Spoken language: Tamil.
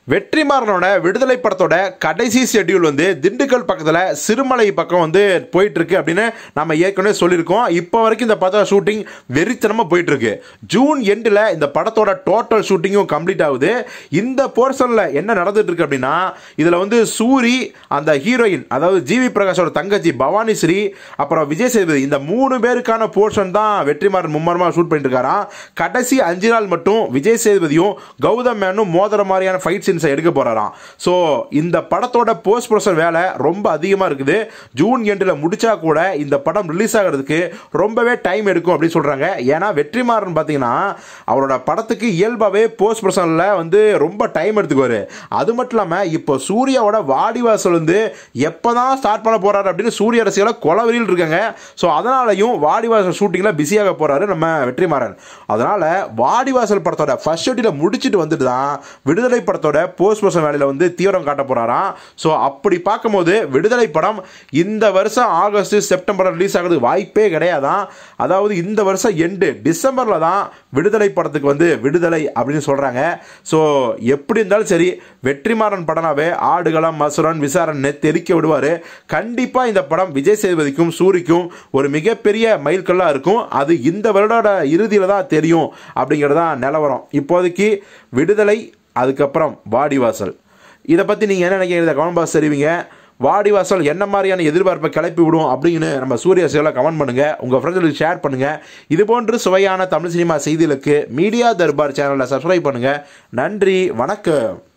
வெற்றிமாறனோட விடுதலை படத்தோட கடைசி ஷெட்யூல் வந்து திண்டுக்கல் பக்கத்தில் சிறுமலை பக்கம் வந்து போயிட்டு இருக்கு அப்படின்னு நம்ம ஏற்கனவே சொல்லியிருக்கோம் இப்போ வரைக்கும் இந்த படத்தோட ஷூட்டிங் வெறித்தனமாக போயிட்டு இருக்கு ஜூன் எண்டில் இந்த படத்தோட டோட்டல் ஷூட்டிங்கும் கம்ப்ளீட் ஆகுது இந்த போர்ஷனில் என்ன நடந்துட்டு இருக்கு அப்படின்னா இதில் வந்து சூரி அந்த ஹீரோயின் அதாவது ஜிவி பிரகாஷோட தங்கச்சி பவானி ஸ்ரீ அப்புறம் விஜய் சேதுபதி இந்த மூணு பேருக்கான போர்ஷன் தான் வெற்றிமாறன் மும்மரமாக ஷூட் பண்ணிட்டு இருக்காராம் கடைசி அஞ்சு நாள் மட்டும் விஜய் சேதுபதியும் கௌதம் மேனும் மோதிர மாதிரியான ஃபைட் சீன்ஸை எடுக்க போறாராம் ஸோ இந்த படத்தோட போஸ்ட் ப்ரொடக்ஷன் வேலை ரொம்ப அதிகமாக இருக்குது ஜூன் எண்டில் முடிச்சா கூட இந்த படம் ரிலீஸ் ஆகிறதுக்கு ரொம்பவே டைம் எடுக்கும் அப்படின்னு சொல்றாங்க ஏன்னா வெற்றிமாறன் பார்த்தீங்கன்னா அவரோட படத்துக்கு இயல்பாகவே போஸ்ட் ப்ரொடக்ஷனில் வந்து ரொம்ப டைம் எடுத்துக்குவாரு அது மட்டும் இல்லாமல் இப்போ சூர்யாவோட வாடிவாசல் வந்து எப்போ தான் ஸ்டார்ட் பண்ண போறாரு அப்படின்னு சூரிய ரசிகளை கொலவெறியில் இருக்காங்க ஸோ அதனாலையும் வாடிவாசல் ஷூட்டிங்கில் பிஸியாக போறாரு நம்ம வெற்றிமாறன் அதனால வாடிவாசல் படத்தோட ஃபர்ஸ்ட் ஷெட்யூல முடிச்சுட்டு வந்துட்டு தான் விடுதலை படத்தோட போஸ்ட் ப்ரொடக்ஷன் வேலையில் வந்து தீவிரம் காட்ட போறாராம் ஸோ அப்படி பார்க்கும்போது விடுதலை படம் இந்த வருஷம் ஆகஸ்ட் செப்டம்பர் ரிலீஸ் ஆகிறதுக்கு வாய்ப்பே கிடையாதான் அதாவது இந்த வருஷம் எண்டு டிசம்பரில் தான் விடுதலை படத்துக்கு வந்து விடுதலை அப்படின்னு சொல்கிறாங்க ஸோ எப்படி இருந்தாலும் சரி வெற்றிமாறன் படனாவே ஆடுகளம் மசுரன் விசாரண்னு தெரிக்க விடுவார் கண்டிப்பாக இந்த படம் விஜய் சேதுபதிக்கும் சூரிக்கும் ஒரு மிகப்பெரிய மைல்கல்லாக இருக்கும் அது இந்த வருடோட இறுதியில் தான் தெரியும் அப்படிங்கிறது தான் நிலவரம் இப்போதைக்கு விடுதலை அதுக்கப்புறம் வாடிவாசல் இதை பற்றி நீங்கள் என்ன நினைக்கிறீங்க கமெண்ட் பாக்ஸ் தெரிவிங்க வாடிவாசல் என்ன மாதிரியான எதிர்பார்ப்பை கிளப்பி விடும் அப்படின்னு நம்ம சூரிய சேலை கமெண்ட் பண்ணுங்கள் உங்கள் ஃப்ரெண்ட்ஸுக்கு ஷேர் பண்ணுங்கள் இது போன்று சுவையான தமிழ் சினிமா செய்திகளுக்கு மீடியா தர்பார் சேனலை சப்ஸ்கிரைப் பண்ணுங்கள் நன்றி வணக்கம்